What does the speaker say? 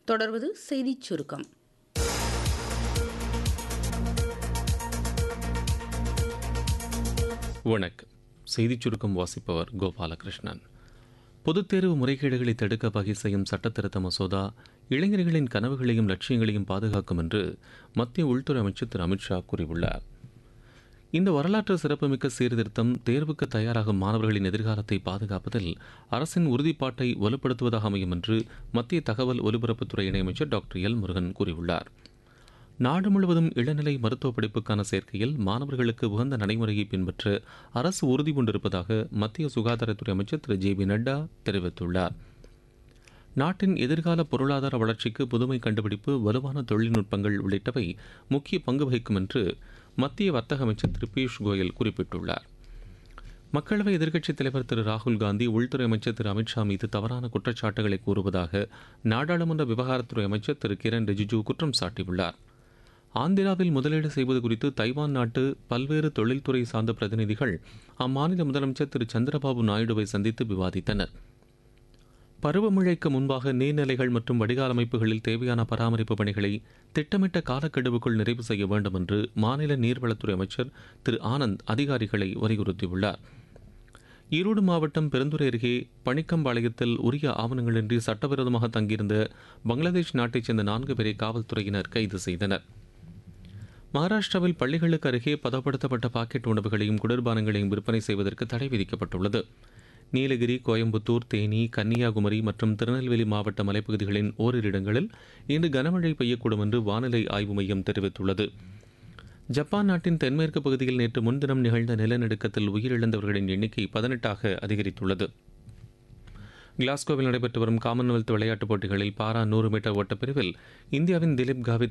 தொடர்வது செய்திச் சுருக்கம் வணக்கம் செய்திச் சுருக்கம் வாசிப்பவர் கோபாலகிருஷ்ணன் பொதுத் தேர்வு முறைகேடுகளை தடுக்க வகை செய்யும் சட்டத்திருத்த மசோதா இளைஞர்களின் கனவுகளையும் லட்சியங்களையும் பாதுகாக்கும் என்று மத்திய உள்துறை அமைச்சர் திரு அமித்ஷா கூறியுள்ளார் இந்த வரலாற்று சிறப்புமிக்க சீர்திருத்தம் தேர்வுக்கு தயாராகும் மாணவர்களின் எதிர்காலத்தை பாதுகாப்பதில் அரசின் உறுதிப்பாட்டை வலுப்படுத்துவதாக அமையும் என்று மத்திய தகவல் ஒலிபரப்புத்துறை இணையமைச்சர் டாக்டர் எல் முருகன் கூறியுள்ளார் நாடு முழுவதும் இளநிலை மருத்துவ படிப்புக்கான சேர்க்கையில் மாணவர்களுக்கு உகந்த நடைமுறையை பின்பற்ற அரசு உறுதி கொண்டிருப்பதாக மத்திய சுகாதாரத்துறை அமைச்சர் திரு ஜே பி நட்டா தெரிவித்துள்ளார் நாட்டின் எதிர்கால பொருளாதார வளர்ச்சிக்கு புதுமை கண்டுபிடிப்பு வலுவான தொழில்நுட்பங்கள் உள்ளிட்டவை முக்கிய பங்கு வகிக்கும் என்று மத்திய வர்த்தக அமைச்சர் திரு பியூஷ் கோயல் குறிப்பிட்டுள்ளார் மக்களவை எதிர்க்கட்சித் தலைவர் திரு ராகுல் காந்தி உள்துறை அமைச்சர் திரு அமித்ஷா மீது தவறான குற்றச்சாட்டுகளை கூறுவதாக நாடாளுமன்ற விவகாரத்துறை அமைச்சர் திரு கிரண் ரிஜிஜூ குற்றம் சாட்டியுள்ளார் ஆந்திராவில் முதலீடு செய்வது குறித்து தைவான் நாட்டு பல்வேறு தொழில்துறை சார்ந்த பிரதிநிதிகள் அம்மாநில முதலமைச்சர் திரு சந்திரபாபு நாயுடுவை சந்தித்து விவாதித்தனர் பருவமழைக்கு முன்பாக நீர்நிலைகள் மற்றும் வடிகால் அமைப்புகளில் தேவையான பராமரிப்பு பணிகளை திட்டமிட்ட காலக்கெடுவுக்குள் நிறைவு செய்ய வேண்டும் என்று மாநில நீர்வளத்துறை அமைச்சர் திரு ஆனந்த் அதிகாரிகளை வலியுறுத்தியுள்ளார் ஈரோடு மாவட்டம் பெருந்துறை அருகே பணிக்கம்பாளையத்தில் உரிய ஆவணங்களின்றி சட்டவிரோதமாக தங்கியிருந்த பங்களாதேஷ் நாட்டைச் சேர்ந்த நான்கு பேரை காவல்துறையினர் கைது செய்தனர் மகாராஷ்டிராவில் பள்ளிகளுக்கு அருகே பதப்படுத்தப்பட்ட பாக்கெட் உணவுகளையும் குளிர்பானங்களையும் விற்பனை செய்வதற்கு தடை விதிக்கப்பட்டுள்ளது நீலகிரி கோயம்புத்தூர் தேனி கன்னியாகுமரி மற்றும் திருநெல்வேலி மாவட்ட மலைப்பகுதிகளின் ஓரிரு இடங்களில் இன்று கனமழை பெய்யக்கூடும் என்று வானிலை ஆய்வு மையம் தெரிவித்துள்ளது ஜப்பான் நாட்டின் தென்மேற்கு பகுதியில் நேற்று முன்தினம் நிகழ்ந்த நிலநடுக்கத்தில் உயிரிழந்தவர்களின் எண்ணிக்கை பதினெட்டாக அதிகரித்துள்ளது கிளாஸ்கோவில் நடைபெற்று வரும் காமன்வெல்த் விளையாட்டுப் போட்டிகளில் பாரா நூறு மீட்டர் ஓட்டப்பிரிவில் இந்தியாவின் திலீப் காவித்